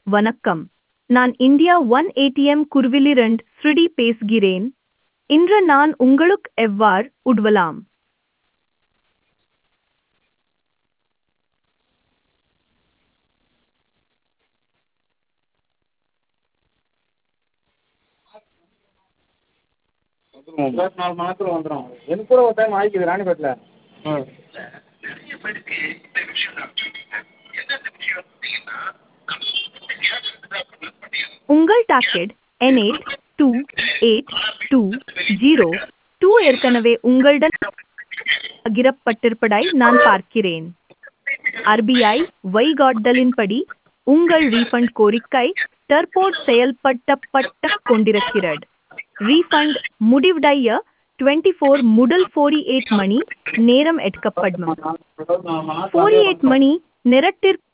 வணக்கம் நான் India one ATM குருவிலிரண்ட் ஸ்ருடி பேசுகிறேன் இன்று நான் உங்களுக்கு எவ்வாறு உதவலாம் வந்துடும் இருபத்தி நாலு மணி நேரத்தில் வந்துடும் எனக்கு கூட ஒரு டைம் ஆகிக்குது ராணிப்பேட்டில் ம் உங்கள் docket N eight two eight two zero two ஏற்கனவே உங்களுடன் பகிரப்பட்டிருப்பதை நான் பார்க்கிறேன் ஆர்பிஐ வழிகாட்டுதலின்படி உங்கள் ரீஃபண்ட் கோரிக்கை தற்போது செயல்படுத்தப்பட்டு கொண்டிருக்கிறது ரீஃபண்ட் முடிவடைய டுவெண்ட்டி ஃபோர் முதல் ஃபோர்டி எயிட் மணி நேரம் எடுக்கப்படும் இருபத்தி நாலு மணி நேரத்தில் ஃபோர்டி எயிட் மணி நேரத்திற்கு